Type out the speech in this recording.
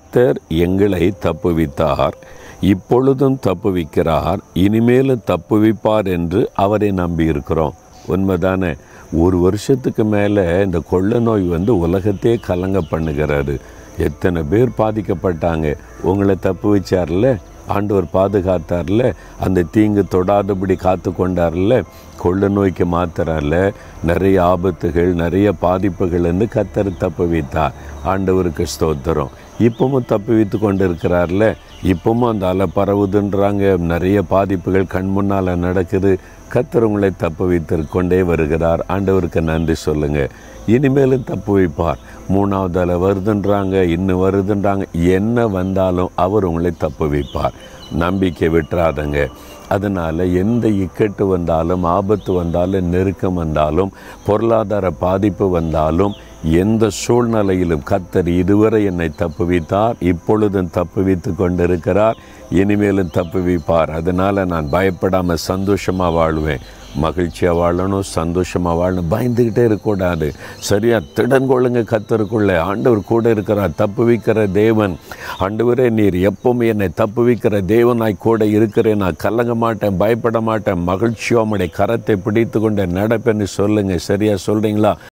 கர்த்தர் எங்களை தப்புவித்தார் இப்பொழுதும் தப்புவிக்கிறார் இனிமேலும் தப்புவிப்பார் என்று அவரை நம்பியிருக்கிறோம் உண்மைதானே ஒரு வருஷத்துக்கு மேலே இந்த கொள்ள நோய் வந்து உலகத்தையே கலங்க பண்ணுகிறாரு எத்தனை பேர் பாதிக்கப்பட்டாங்க உங்களை தப்பு வச்சார்ல ஆண்டவர் பாதுகாத்தார்ல அந்த தீங்கு தொடாதபடி காத்து கொண்டார்ல கொள்ள நோய்க்கு மாத்திரல்ல நிறைய ஆபத்துகள் நிறைய பாதிப்புகள் வந்து கத்தர் தப்பு வைத்தார் ஆண்டவருக்கு ஸ்தோத்திரம் இப்பவும் தப்பு வைத்து கொண்டு இருக்கிறார்ல இப்பவும் அந்த அலை பரவுதுன்றாங்க நிறைய பாதிப்புகள் கண் முன்னால் நடக்குது கத்தர் உங்களை தப்பு வைத்து கொண்டே வருகிறார் ஆண்டவருக்கு நன்றி சொல்லுங்க இனிமேலும் தப்பு வைப்பார் மூணாவது அலை வருதுன்றாங்க இன்னும் வருதுன்றாங்க என்ன வந்தாலும் அவர் உங்களை தப்பு வைப்பார் நம்பிக்கை விட்டுறாதங்க அதனால் எந்த இக்கட்டு வந்தாலும் ஆபத்து வந்தாலும் நெருக்கம் வந்தாலும் பொருளாதார பாதிப்பு வந்தாலும் எந்த சூழ்நிலையிலும் கத்தர் இதுவரை என்னை தப்புவித்தார் இப்பொழுதும் தப்புவித்து கொண்டிருக்கிறார் இனிமேலும் தப்புவிப்பார் அதனால் நான் பயப்படாமல் சந்தோஷமாக வாழ்வேன் மகிழ்ச்சியாக வாழணும் சந்தோஷமாக வாழணும் பயந்துக்கிட்டே இருக்கக்கூடாது சரியாக திடன் கொள்ளுங்க கத்தருக்குள்ளே ஆண்டவர் கூட இருக்கிறார் தப்புவிக்கிற தேவன் ஆண்டவரே நீர் எப்பவும் என்னை தப்புவிக்கிற தேவனாய் கூட இருக்கிறேன் நான் கலங்க மாட்டேன் பயப்பட மாட்டேன் மகிழ்ச்சியாக உம்முடைய கரத்தை பிடித்து கொண்டு நடப்பேன்னு சொல்லுங்கள் சரியாக சொல்கிறீங்களா